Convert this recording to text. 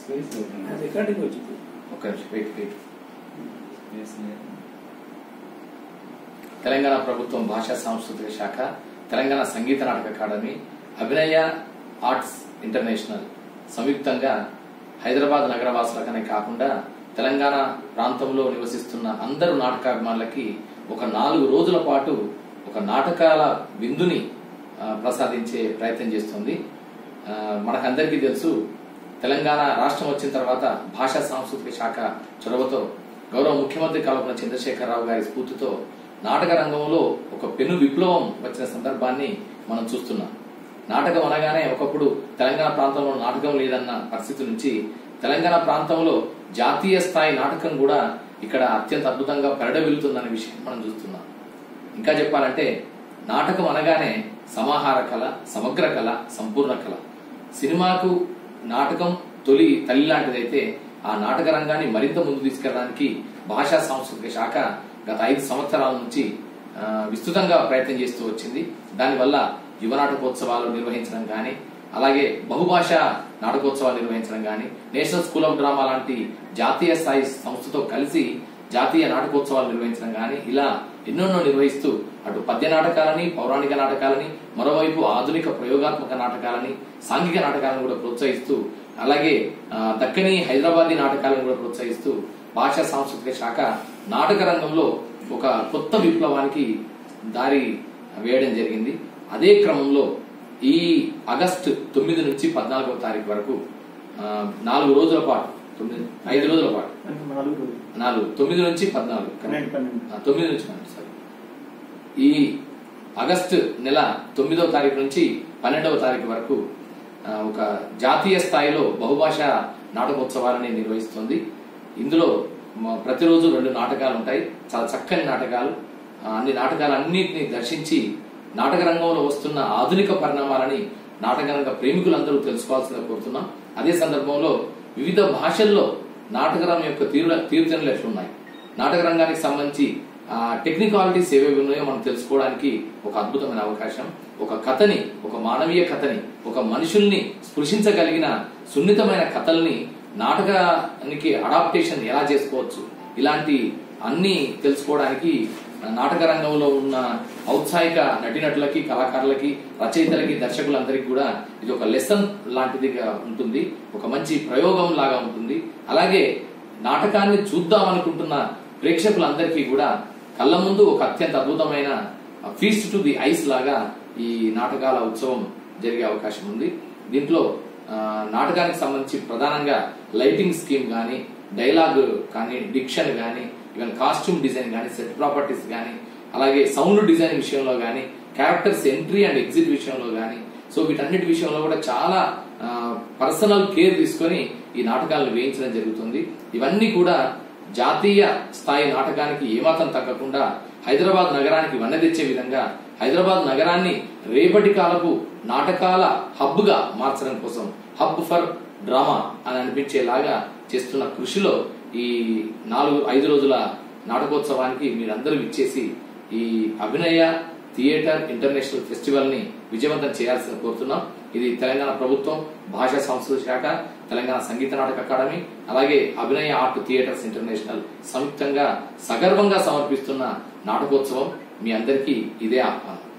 space recording వచ్చింది ఒక్క నిమిషం వెయిట్ వెయిట్ తెలంగాణ ప్రభుత్వం భాషా సాంస్కృతిక శాఖ తెలంగాణ సంగీత నాటక అకాడమీ అభినయ ఆర్ట్స్ ఇంటర్నేషనల్ సంయుక్తంగా హైదరాబాద్ నగరవాసులకనే కాకుండా తెలంగాణ ప్రాంతంలో నివసిస్తున్న అందరు నాటకాభిమానులకి ఒక నాలుగు రోజుల పాటు ఒక నాటకాల విందుని ఆ, ప్రసాదించే ప్రయత్నం చేస్తుంది ఆ, మనకందరికీ తెలుసు తెలంగాణ రాష్ట్రం వచ్చిన తర్వాత భాషా సాంస్కృతిక శాఖ చొరవతో గౌరవ ముఖ్యమంత్రి కల్పన చంద్రశేఖరరావు గారి స్ఫూర్తితో నాటక రంగంలో ఒక పెను విప్లవం వచ్చిన సందర్భాన్ని మనం చూస్తున్నాం నాటకం అనగానే ఒకప్పుడు తెలంగాణ ప్రాంతంలో నాటకం లేదన్న పరిస్థితి నుంచి తెలంగాణ ప్రాంతంలో జాతీయ స్థాయి నాటకం కూడా ఇక్కడ అత్యంత అద్భుతంగా పెరడవిల్లుతుందనే విషయం మనం చూస్తున్నాం ఇంకా చెప్పాలంటే నాటకం అనగానే సమాహార కళ సమగ్ర కళ సంపూర్ణ కళ సినిమాకు నాటకం తొలి తల్లి లాంటిదైతే ఆ నాటక రంగాన్ని మరింత ముందు తీసుకెళ్ళడానికి భాషా సాంస్కృతిక శాఖ గత ఐదు సంవత్సరాల నుంచి ఆ, విస్తృతంగా ప్రయత్నం చేస్తూ వచ్చింది దానివల్ల యువ నాటకోత్సవాలు నిర్వహించడం కానీ అలాగే బహుభాష నాటకోత్సవాలు నిర్వహించడం కానీ నేషనల్ స్కూల్ ఆఫ్ డ్రామా లాంటి జాతీయ స్థాయి సంస్థతో కలిసి జాతీయ నాటకోత్సవాలు నిర్వహించడం కానీ ఇలా ఎన్నెన్నో నిర్వహిస్తూ అటు పద్య నాటకాలని పౌరాణిక నాటకాలని మరోవైపు ఆధునిక ప్రయోగాత్మక నాటకాలని సాంఘిక నాటకాలను కూడా ప్రోత్సహిస్తూ అలాగే ఆ, దక్కని హైదరాబాదీ నాటకాలను కూడా ప్రోత్సహిస్తూ భాషా సాంస్కృతిక శాఖ నాటక రంగంలో ఒక కొత్త విప్లవానికి దారి వేయడం జరిగింది అదే క్రమంలో ఈ ఆగస్టు తొమ్మిది నుంచి పద్నాలుగవ తారీఖు వరకు ఆ, నాలుగు రోజుల పాటు తొమ్మిది ఐదు రోజుల పాటు అంటే నాలుగు రోజులు నాలుగు తొమ్మిది నుంచి పద్నాలుగు పన్నెండు పన్నెండు ఆ, తొమ్మిది నుంచి పన్నెండు సారీ ఈ ఆగస్టు నెల తొమ్మిదవ తారీఖు నుంచి పన్నెండవ తారీఖు వరకు ఆ, ఒక జాతీయ స్థాయిలో బహుభాష నాటకోత్సవాలని నిర్వహిస్తుంది ఇందులో మ- ప్రతిరోజు రెండు నాటకాలు ఉంటాయి చాలా చక్కని నాటకాలు ఆ, అన్ని నాటకాలన్నింటినీ దర్శించి నాటక రంగంలో వస్తున్న ఆధునిక పరిణామాలని నాటక రంగ ప్రేమికులందరూ తెలుసుకోవాల్సిందిగా కోరుతున్నాం అదే సందర్భంలో వివిధ భాషల్లో నాటకరం యొక్క తీరు తీరుతెన్నులు ఎట్లున్నాయి నాటక రంగానికి సంబంధించి ఆ టెక్నికాలిటీస్ ఏవేవి ఉన్నాయో మనం తెలుసుకోవడానికి ఒక అద్భుతమైన అవకాశం ఒక కథని ఒక మానవీయ కథని ఒక మనుషుల్ని స్పృశించగలిగిన సున్నితమైన కథల్ని నాటకానికి అడాప్టేషన్ ఎలా చేసుకోవచ్చు ఇలాంటి అన్ని తెలుసుకోవడానికి నాటక రంగంలో ఉన్న ఔత్సాహిక నటినటులకి కళాకారులకి రచయితలకి దర్శకులందరికీ కూడా ఇది ఒక లెసన్ లాంటిదిగా ఉంటుంది ఒక మంచి ప్రయోగం లాగా ఉంటుంది అలాగే నాటకాన్ని చూద్దాం అనుకుంటున్న ప్రేక్షకులందరికీ కూడా కళ్ళ ముందు ఒక అత్యంత అద్భుతమైన ఫీస్ట్ టు ది ఐస్ లాగా ఈ నాటకాల ఉత్సవం జరిగే అవకాశం ఉంది దీంట్లో ఆ, నాటకానికి సంబంధించి ప్రధానంగా లైటింగ్ స్కీమ్ కానీ డైలాగ్ కానీ డిక్షన్ కానీ ఈవెన్ కాస్ట్యూమ్ డిజైన్ కానీ సెట్ ప్రాపర్టీస్ కానీ అలాగే సౌండ్ డిజైన్ విషయంలో కానీ క్యారెక్టర్స్ ఎంట్రీ అండ్ ఎగ్జిట్ విషయంలో కానీ సో వీటన్నిటి విషయంలో కూడా చాలా పర్సనల్ కేర్ తీసుకొని ఈ నాటకాలను వేయించడం జరుగుతుంది ఇవన్నీ కూడా జాతీయ స్థాయి నాటకానికి ఏమాత్రం తగ్గకుండా హైదరాబాద్ నగరానికి వన్నె తెచ్చే విధంగా హైదరాబాద్ నగరాన్ని రేపటి కాలపు నాటకాల హబ్ గా మార్చడం కోసం హబ్ ఫర్ డ్రామా అని అనిపించేలాగా చేస్తున్న కృషిలో ఈ నాలుగు ఐదు రోజుల నాటకోత్సవానికి మీరందరూ ఇచ్చేసి ఈ అభినయ థియేటర్ ఇంటర్నేషనల్ ఫెస్టివల్ ని విజయవంతం చేయాల్సిన కోరుతున్నాం ఇది తెలంగాణ ప్రభుత్వం భాషా సంస్కృతి శాఖ తెలంగాణ సంగీత నాటక అకాడమీ అలాగే అభినయ ఆర్ట్ థియేటర్స్ ఇంటర్నేషనల్ సంయుక్తంగా సగర్వంగా సమర్పిస్తున్న నాటకోత్సవం మీ అందరికీ ఇదే ఆహ్వానం